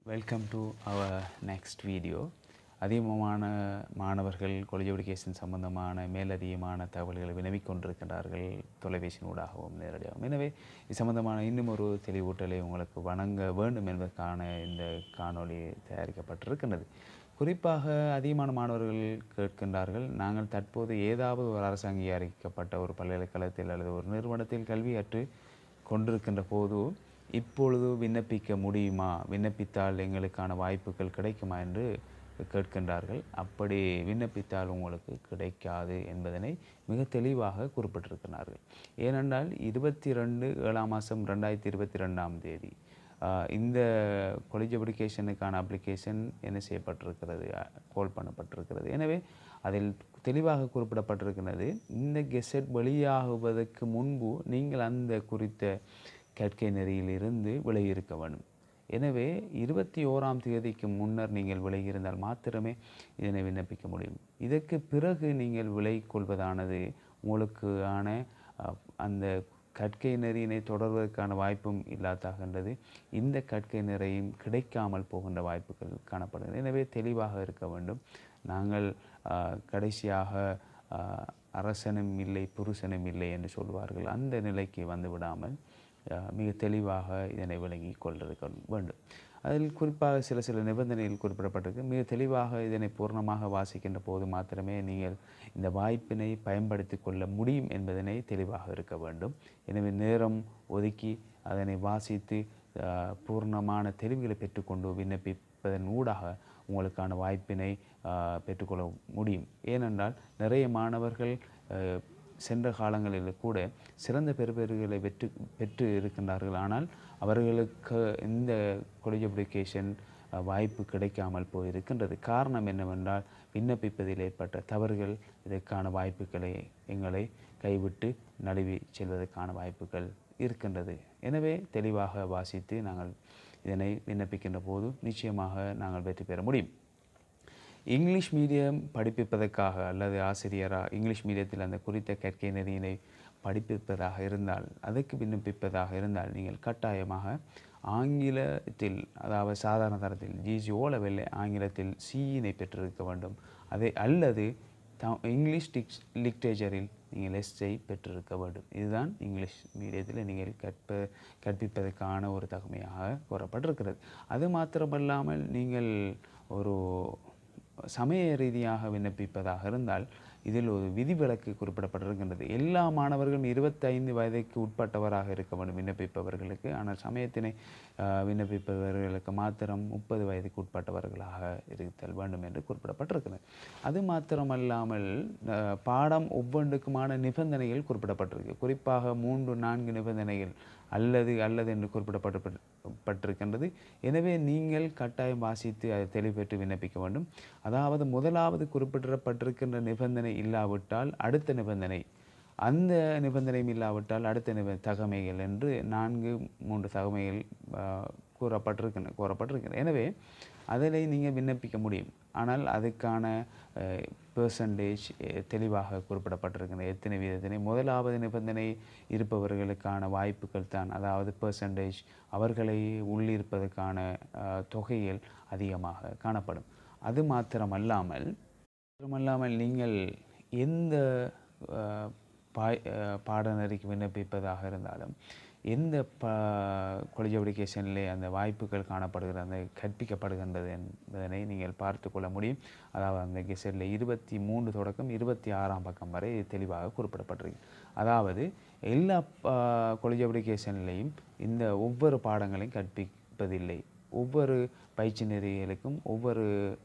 welcome to our next video அதிகமான மாணவர்கள் college education சம்பந்தமான மேலதிகமான தகவல்களை வினவிக் கொண்டிருக்கின்றார்கள் தொலைபேசியினூடாகவும் நேரடியாகவும் எனவே இது சம்பந்தமான இன்னும் ஒரு தெளிவூட்டலை உங்களுக்கு வழங்க வேண்டும் என்பதற்கான இந்த காணொளி தயாரிக்கப்பட்டிருக்கின்றது குறிப்பாக அதிகமான மாணவர்கள் கேட்கின்றார்கள் நாங்கள் தற்போது ஏதாவது ஒரு அரசு அங்கீகரிக்கப்பட்ட ஒரு பல்கலைக்கழகத்தில் அல்லது ஒரு நிறுவனத்தில் கல்வி கற்று கொண்டிருக்கின்ற போது இப்பொழுது விண்ணப்பிக்க முடியுமா விண்ணப்பித்தால் எங்களுக்கான வாய்ப்புகள் கிடைக்குமா என்று கேட்கின்றார்கள் அப்படி விண்ணப்பித்தால் உங்களுக்கு கிடைக்காது என்பதனை மிக தெளிவாக குறிப்பிட்டிருக்கிறார்கள் ஏனென்றால் இருபத்தி ரெண்டு ஏழாம் மாதம் ரெண்டாயிரத்தி இருபத்தி ரெண்டாம் தேதி ஆஹ், இந்த காலேஜ் அப்ளிகேஷனுக்கான அப்ளிகேஷன் என்ன செய்யப்பட்டிருக்கிறது கோல் பண்ணப்பட்டிருக்கிறது எனவே அதில் தெளிவாக குறிப்பிடப்பட்டிருக்கிறது இந்த கெசட் வெளியாகுவதற்கு முன்பு நீங்கள் அந்த குறித்த கற்கை நெறியிலிருந்து விலகியிருக்க வேண்டும் எனவே இருபத்தி ஓராம் தேதிக்கு முன்னர் நீங்கள் விலகியிருந்தால் மாத்திரமே இதனை விண்ணப்பிக்க முடியும் இதற்கு பிறகு நீங்கள் விலகிக் கொள்வதானது உங்களுக்கான அஹ், அந்த கற்கை நெறியினை தொடர்வதற்கான வாய்ப்பும் இல்லாதாகின்றது இந்த கற்கை நெறியும் கிடைக்காமல் போகின்ற வாய்ப்புகள் காணப்படுகிறது எனவே தெளிவாக இருக்க வேண்டும் நாங்கள் அஹ், கடைசியாக அஹ், அரசனும் இல்லை புருஷனும் இல்லை என்று சொல்வார்கள் அந்த நிலைக்கு வந்து விடாமல் அஹ், மிக தெளிவாக இதனை விளங்கி கொண்டிருக்க வேண்டும் அதில் குறிப்பாக சில சில நிபந்தனைகள் குறிப்பிடப்பட்டிருக்கு மிக தெளிவாக இதனை பூர்ணமாக வாசிக்கின்ற போது மாத்திரமே நீங்கள் இந்த வாய்ப்பினை பயன்படுத்தி கொள்ள முடியும் என்பதனை தெளிவாக இருக்க வேண்டும் எனவே நேரம் ஒதுக்கி அதனை வாசித்து அஹ், பூர்ணமான தெளிவுகளை பெற்றுக்கொண்டு விண்ணப்பிப்பதன் ஊடாக உங்களுக்கான வாய்ப்பினை அஹ், பெற்றுக்கொள்ள முடியும் ஏனென்றால் நிறைய மாணவர்கள் அஹ், சென்ற காலங்களில் கூட சிறந்த பெறுபேறுகளை பெற்று பெற்று இருக்கின்றார்கள் ஆனால் அவர்களுக்கு இந்த காலேஜ் அப்ளிகேஷன் வாய்ப்பு கிடைக்காமல் போயிருக்கின்றது காரணம் என்னவென்றால் விண்ணப்பிப்பதில் ஏற்பட்ட தவறுகள் இதற்கான வாய்ப்புகளை எங்களை கைவிட்டு நழுவி செல்வதற்கான வாய்ப்புகள் இருக்கின்றது எனவே தெளிவாக வாசித்து நாங்கள் இதனை விண்ணப்பிக்கின்ற போது நிச்சயமாக நாங்கள் வெற்றி பெற முடியும் இங்கிலீஷ் மீடியம் படிப்பிப்பதற்காக அல்லது ஆசிரியராக இங்கிலீஷ் மீடியத்தில் அந்த குறித்த கற்கை நெறியினை படிப்பிப்பதாக இருந்தால் அதற்கு விண்ணப்பிப்பதாக இருந்தால் நீங்கள் கட்டாயமாக ஆங்கிலத்தில் அதாவது சாதாரண தரத்தில் ஜிஜி ஓ லெவலில் ஆங்கிலத்தில் சியினை பெற்றிருக்க வேண்டும் அதை அல்லது த இங்கிலீஷ் டிக்ஸ் லிட்ரேச்சரில் நீங்கள் எஸ்ஐ பெற்றிருக்க வேண்டும் இதுதான் இங்கிலீஷ் மீடியத்தில் நீங்கள் கற்ப கற்பிப்பதற்கான ஒரு தகமையாக கூறப்பட்டிருக்கிறது அது மாத்திரமல்லாமல் நீங்கள் ஒரு சமய ரீதியாக விண்ணப்பிப்பதாக இருந்தால் இதில் ஒரு விதிவிலக்கு குறிப்பிடப்பட்டிருக்கின்றது எல்லா மாணவர்களும் இருபத்தைந்து வயதுக்கு உட்பட்டவராக இருக்க வேண்டும் விண்ணப்பிப்பவர்களுக்கு ஆனால் சமயத்தினை ஆஹ், விண்ணப்பிப்பவர்களுக்கு மாத்திரம் முப்பது வயதுக்கு உட்பட்டவர்களாக இருத்தல் வேண்டும் என்று குறிப்பிடப்பட்டிருக்கிறது அது மாத்திரமல்லாமல் ஆஹ், பாடம் ஒவ்வொன்றுக்குமான நிபந்தனைகள் குறிப்பிடப்பட்டிருக்கு குறிப்பாக மூன்று நான்கு நிபந்தனைகள் அல்லது அல்லது என்று குறிப்பிடப்பட்டு பட்டிருக்கின்றது எனவே நீங்கள் கட்டாயம் வாசித்து அதை தெளிவெற்று விண்ணப்பிக்க வேண்டும் அதாவது முதலாவது குறிப்பிடப்பட்டிருக்கின்ற நிபந்தனை இல்லாவிட்டால் அடுத்த நிபந்தனை அந்த நிபந்தனையும் இல்லாவிட்டால் அடுத்த நிப தகமைகள் என்று நான்கு மூன்று தகமைகள் ஆஹ், கூறப்பட்டிருக்கின்றன கூறப்பட்டிருக்கின்றன எனவே அதில் நீங்கள் விண்ணப்பிக்க முடியும் ஆனால் அதுக்கான பெர்சன்டேஜ் தெளிவாக குறிப்பிடப்பட்டிருக்கின்றன எத்தனை வீதத்தினை முதலாவது நிபந்தனை இருப்பவர்களுக்கான வாய்ப்புகள் தான் அதாவது பெர்சன்டேஜ் அவர்களை உள்ளிருப்பதற்கான அஹ், தொகைகள் அதிகமாக காணப்படும் அது மாத்திரமல்லாமல் மாத்திரமல்லாமல் நீங்கள் எந்த அஹ், பாய் அஹ், பாடநெறிக்கு விண்ணப்பிப்பதாக இருந்தாலும் எந்த ப காலேஜ் அப்ளிகேஷனிலே அந்த வாய்ப்புகள் காணப்படுகிற அந்த கற்பிக்கப்படுகின்றது என்பதனை நீங்கள் பார்த்து கொள்ள முடியும் அதாவது அந்த கெசட்டில் இருபத்தி மூன்று தொடக்கம் இருபத்தி ஆறாம் பக்கம் வரை இது தெளிவாக குறிப்பிடப்பட்டிருக்கு அதாவது எல்லா காலேஜ் அப்ளிகேஷன்லேயும் இந்த ஒவ்வொரு பாடங்களையும் கற்பிப்பதில்லை ஒவ்வொரு பயிற்சி நெறிகளுக்கும் ஒவ்வொரு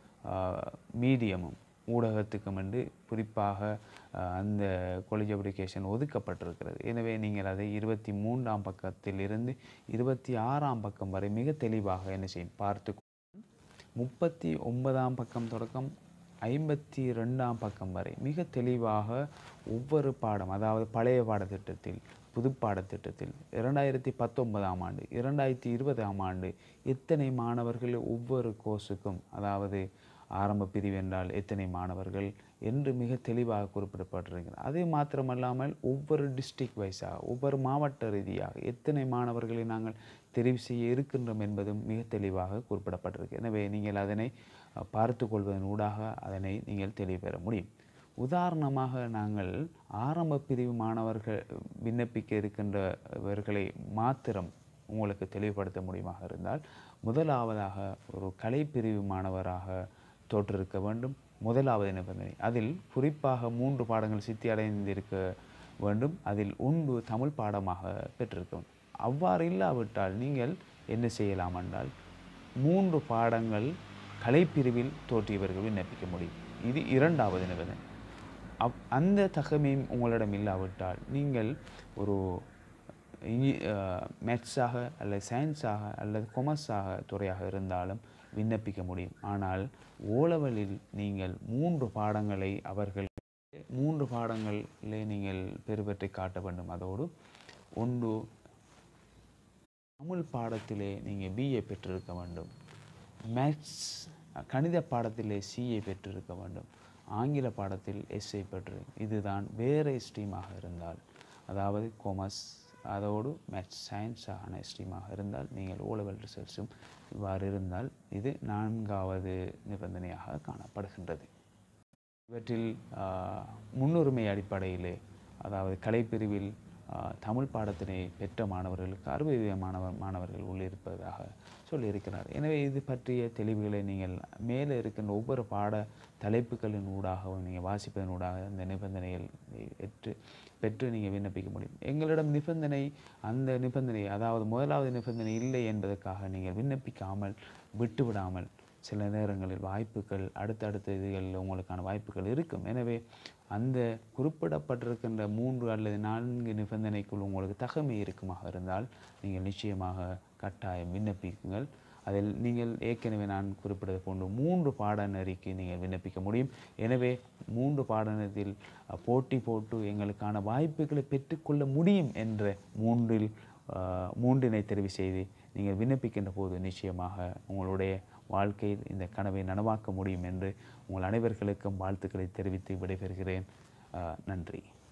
மீடியமும் ஊடகத்துக்கும் என்று குறிப்பாக அஹ், அந்த காலேஜ் அப்ளிகேஷன் ஒதுக்கப்பட்டிருக்கிறது எனவே நீங்கள் அதை இருபத்தி மூன்றாம் பக்கத்தில் இருந்து இருபத்தி ஆறாம் பக்கம் வரை மிக தெளிவாக என்ன செய்யும் பார்த்து முப்பத்தி ஒன்பதாம் பக்கம் தொடக்கம் ஐம்பத்தி ரெண்டாம் பக்கம் வரை மிக தெளிவாக ஒவ்வொரு பாடம் அதாவது பழைய பாடத்திட்டத்தில் புது பாடத்திட்டத்தில் இரண்டாயிரத்தி பத்தொன்பதாம் ஆண்டு இரண்டாயிரத்தி இருபதாம் ஆண்டு எத்தனை மாணவர்கள் ஒவ்வொரு கோர்ஸுக்கும் அதாவது ஆரம்ப பிரிவு என்றால் எத்தனை மாணவர்கள் என்று மிக தெளிவாக குறிப்பிடப்பட்டிருக்கிறது அதே மாத்திரமல்லாமல் ஒவ்வொரு டிஸ்ட்ரிக்ட் வைஸாக ஒவ்வொரு மாவட்ட ரீதியாக எத்தனை மாணவர்களை நாங்கள் தெரிவு செய்ய இருக்கின்றோம் என்பதும் மிக தெளிவாக குறிப்பிடப்பட்டிருக்கு எனவே நீங்கள் அதனை அஹ், பார்த்து கொள்வதன் ஊடாக அதனை நீங்கள் தெளிவு பெற முடியும் உதாரணமாக நாங்கள் ஆரம்ப பிரிவு மாணவர்கள் விண்ணப்பிக்க இருக்கின்றவர்களை மாத்திரம் உங்களுக்கு தெளிவுபடுத்த முடியுமாக இருந்தால் முதலாவதாக ஒரு கலைப்பிரிவு மாணவராக தோற்றிருக்க வேண்டும் முதலாவது நிபந்தனை அதில் குறிப்பாக மூன்று பாடங்கள் சித்தி அடைந்திருக்க வேண்டும் அதில் ஒன்று தமிழ் பாடமாக பெற்றிருக்க வேண்டும் அவ்வாறு இல்லாவிட்டால் நீங்கள் என்ன செய்யலாம் என்றால் மூன்று பாடங்கள் கலைப்பிரிவில் தோற்றியவர்கள் விண்ணப்பிக்க முடியும் இது இரண்டாவது நிபந்தனை அவ் அந்த தகமையும் உங்களிடம் இல்லாவிட்டால் நீங்கள் ஒரு மேத்ஸாக அல்லது சயின்ஸாக அல்லது கொமர்ஸாக துறையாக இருந்தாலும் விண்ணப்பிக்க முடியும் ஆனால் ஓலவலில் நீங்கள் மூன்று பாடங்களை அவர்கள் மூன்று பாடங்களிலே நீங்கள் பெறுபற்றி காட்ட வேண்டும் அதோடு ஒன்று தமிழ் பாடத்திலே நீங்கள் பிஏ பெற்றிருக்க வேண்டும் மேத்ஸ் கணித பாடத்திலே சிஏ பெற்றிருக்க வேண்டும் ஆங்கில பாடத்தில் எஸ்ஐ பெற்று இதுதான் வேறு ஸ்ட்ரீமாக இருந்தால் அதாவது கொமர்ஸ் அதோடு மேத்ஸ் சயின்ஸ் ஆன ஸ்ட்ரீமாக இருந்தால் நீங்கள் ஓலவல் ரிசல்ட்ஸும் இவ்வாறு இருந்தால் இது நான்காவது நிபந்தனையாக காணப்படுகின்றது இவற்றில் ஆஹ், முன்னுரிமை அடிப்படையிலே அதாவது கலைப்பிரிவில் ஆஹ், தமிழ் பாடத்தினை பெற்ற மாணவர்களுக்கு அறுபது வீத மாணவர் மாணவர்கள் உள்ளிருப்பதாக சொல்லியிருக்கிறார் எனவே இது பற்றிய தெளிவுகளை நீங்கள் மேலே இருக்கின்ற ஒவ்வொரு பாட தலைப்புகளின் ஊடாகவும் நீங்கள் வாசிப்பதன் ஊடாக இந்த நிபந்தனைகள் பெற்று பெற்று நீங்கள் விண்ணப்பிக்க முடியும் எங்களிடம் நிபந்தனை அந்த நிபந்தனை அதாவது முதலாவது நிபந்தனை இல்லை என்பதற்காக நீங்கள் விண்ணப்பிக்காமல் விட்டுவிடாமல் சில நேரங்களில் வாய்ப்புகள் அடுத்தடுத்த இதுகளில் உங்களுக்கான வாய்ப்புகள் இருக்கும் எனவே அந்த குறிப்பிடப்பட்டிருக்கின்ற மூன்று அல்லது நான்கு நிபந்தனைக்குள் உங்களுக்கு தகமை இருக்குமாக இருந்தால் நீங்கள் நிச்சயமாக கட்டாயம் விண்ணப்பிக்குங்கள் அதில் நீங்கள் ஏற்கனவே நான் குறிப்பிட்டது போன்று மூன்று பாடநெறிக்கு நீங்கள் விண்ணப்பிக்க முடியும் எனவே மூன்று பாடநெறியில் அஹ், போட்டி போட்டு எங்களுக்கான வாய்ப்புகளை பெற்றுக்கொள்ள முடியும் என்ற மூன்றில் அஹ், மூன்றினை தெரிவு செய்து நீங்கள் விண்ணப்பிக்கின்ற போது நிச்சயமாக உங்களுடைய வாழ்க்கையில் இந்த கனவை நனவாக்க முடியும் என்று உங்கள் அனைவர்களுக்கும் வாழ்த்துக்களை தெரிவித்து விடைபெறுகிறேன் அஹ், நன்றி